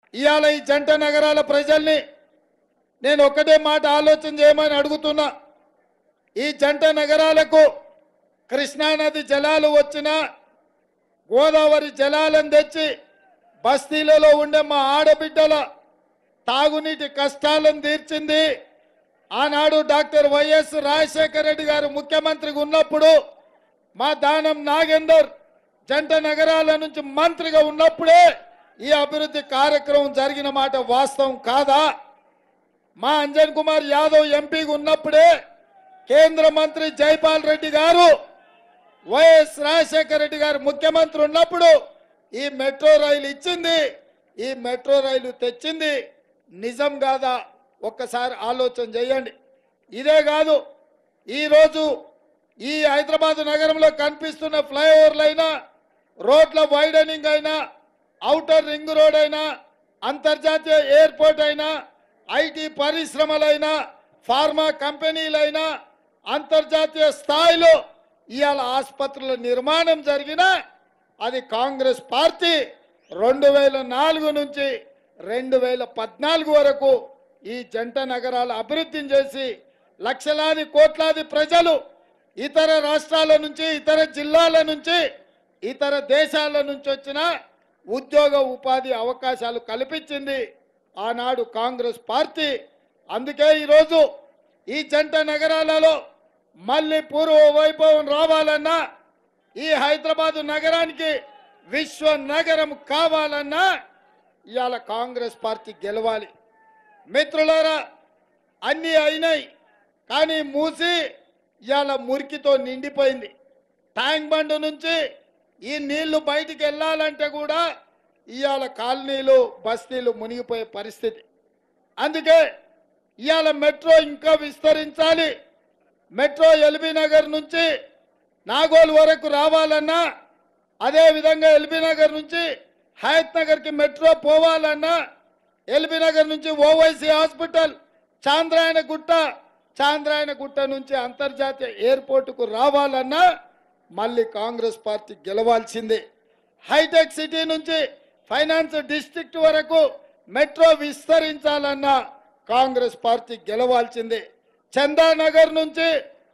ఇవాళ ఈ జంట నగరాల ప్రజల్ని నేను ఒకటే మాట ఆలోచన చేయమని అడుగుతున్నా ఈ జంట నగరాలకు కృష్ణానది జలాలు వచ్చినా గోదావరి జలాలను తెచ్చి బస్తీలలో ఉండే మా ఆడబిడ్డల తాగునీటి కష్టాలను తీర్చింది ఆనాడు డాక్టర్ వైఎస్ రాజశేఖర రెడ్డి గారు ముఖ్యమంత్రిగా ఉన్నప్పుడు మా దానం నాగేందర్ జంట నగరాల నుంచి మంత్రిగా ఉన్నప్పుడే ఈ అభివృద్ధి కార్యక్రమం జరిగిన మాట వాస్తవం కాదా మా అంజన్ కుమార్ యాదవ్ ఎంపీగా ఉన్నప్పుడే కేంద్ర మంత్రి జైపాల్ రెడ్డి గారు వైఎస్ రాజశేఖర రెడ్డి గారు ముఖ్యమంత్రి ఉన్నప్పుడు ఈ మెట్రో రైలు ఇచ్చింది ఈ మెట్రో రైలు తెచ్చింది నిజం కాదా ఒక్కసారి ఆలోచన చేయండి ఇదే కాదు ఈరోజు ఈ హైదరాబాద్ నగరంలో కనిపిస్తున్న ఫ్లైఓవర్లు అయినా రోడ్ల వైడనింగ్ అయినా ఔటర్ రింగ్ రోడ్ అయినా అంతర్జాతీయ ఎయిర్పోర్ట్ అయినా ఐటీ పరిశ్రమలైనా ఫార్మా కంపెనీలైనా అంతర్జాతీయ స్థాయిలో ఇవాళ ఆసుపత్రుల నిర్మాణం జరిగినా అది కాంగ్రెస్ పార్టీ రెండు వేల నాలుగు నుంచి రెండు వేల పద్నాలుగు వరకు ఈ జంట నగరాల అభివృద్ధిని చేసి లక్షలాది కోట్లాది ప్రజలు ఇతర రాష్ట్రాల నుంచి ఇతర జిల్లాల నుంచి ఇతర దేశాల నుంచి వచ్చిన ఉద్యోగ ఉపాధి అవకాశాలు కల్పించింది ఆనాడు కాంగ్రెస్ పార్టీ అందుకే ఈరోజు ఈ జంట నగరాలలో మళ్ళీ పూర్వ వైభవం రావాలన్నా ఈ హైదరాబాదు నగరానికి విశ్వ నగరం కావాలన్నా ఇవాళ కాంగ్రెస్ పార్టీ గెలవాలి మిత్రులారా అన్నీ అయినాయి కానీ మూసి ఇవాళ మురికితో నిండిపోయింది ట్యాంక్ బండ్ నుంచి ఈ నీళ్లు బయటికి వెళ్ళాలంటే కూడా ఇవాళ కాలనీలు బస్తీలు మునిగిపోయే పరిస్థితి అందుకే ఇవాళ మెట్రో ఇంకా విస్తరించాలి మెట్రో ఎల్బీ నగర్ నుంచి నాగోల్ వరకు రావాలన్నా అదే విధంగా ఎల్బీ నగర్ నుంచి హయత్ నగర్కి మెట్రో పోవాలన్నా ఎల్బీ నగర్ నుంచి ఓవైసీ హాస్పిటల్ చాంద్రాయణ గుట్ట చాంద్రాయణ గుట్ట నుంచి అంతర్జాతీయ ఎయిర్పోర్టుకు రావాలన్నా మళ్ళీ కాంగ్రెస్ పార్టీ గెలవాల్సిందే హైటెక్ సిటీ నుంచి ఫైనాన్స్ డిస్ట్రిక్ట్ వరకు మెట్రో విస్తరించాలన్నా కాంగ్రెస్ పార్టీ గెలవాల్సిందే చందానగర్ నుంచి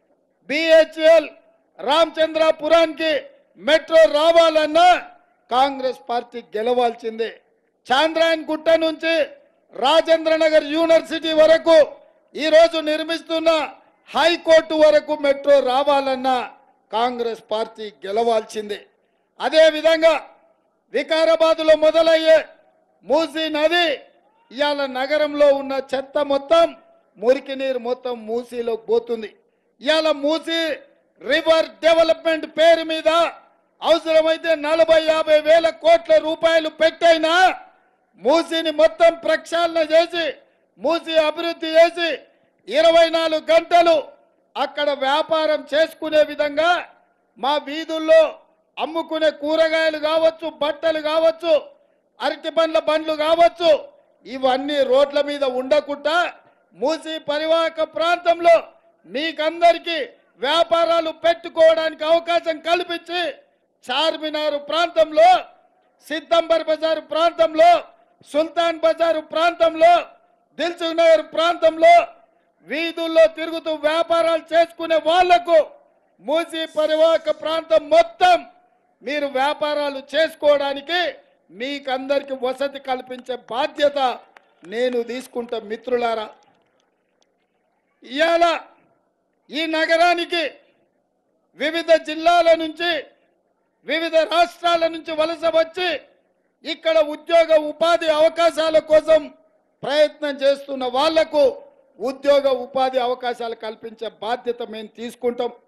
బిహెచ్ఎల్ రామచంద్రాపురానికి మెట్రో రావాలన్నా కాంగ్రెస్ పార్టీ గెలవాల్సిందే చాంద్రాయన్ గుట్ట నుంచి రాజేంద్ర నగర్ యూనివర్సిటీ వరకు ఈరోజు నిర్మిస్తున్న హైకోర్టు వరకు మెట్రో రావాలన్నా కాంగ్రెస్ పార్టీ గెలవాల్సిందే అదే విధంగా వికారాబాద్లో మొదలయ్యే మూసీ నది ఇవాళ నగరంలో ఉన్న చెత్త మొత్తం మురికి నీరు మొత్తం మూసీలో పోతుంది ఇవాళ మూసీ రివర్ డెవలప్మెంట్ పేరు మీద అవసరమైతే నలభై యాభై వేల కోట్ల రూపాయలు పెట్టైనా మూసీని మొత్తం ప్రక్షాళన చేసి మూసీ అభివృద్ధి చేసి ఇరవై నాలుగు గంటలు అక్కడ వ్యాపారం చేసుకునే విధంగా మా వీధుల్లో అమ్ముకునే కూరగాయలు కావచ్చు బట్టలు కావచ్చు అరటి పండ్ల బండ్లు కావచ్చు ఇవన్నీ రోడ్ల మీద ఉండకుండా మూసి పరివాహక ప్రాంతంలో మీకందరికీ వ్యాపారాలు పెట్టుకోవడానికి అవకాశం కల్పించి చార్మినారు ప్రాంతంలో సిద్దంబర్ బజారు ప్రాంతంలో సుల్తాన్ బజారు ప్రాంతంలో దిల్సుఖ్ నగర్ ప్రాంతంలో వీధుల్లో తిరుగుతూ వ్యాపారాలు చేసుకునే వాళ్లకు మూసి పరివాహక ప్రాంతం మొత్తం మీరు వ్యాపారాలు చేసుకోవడానికి మీకందరికి వసతి కల్పించే బాధ్యత నేను తీసుకుంటా మిత్రులారా ఇవాళ ఈ నగరానికి వివిధ జిల్లాల నుంచి వివిధ రాష్ట్రాల నుంచి వలస వచ్చి ఇక్కడ ఉద్యోగ ఉపాధి అవకాశాల కోసం ప్రయత్నం చేస్తున్న వాళ్లకు ఉద్యోగ ఉపాధి అవకాశాలు కల్పించే బాధ్యత మేము తీసుకుంటాం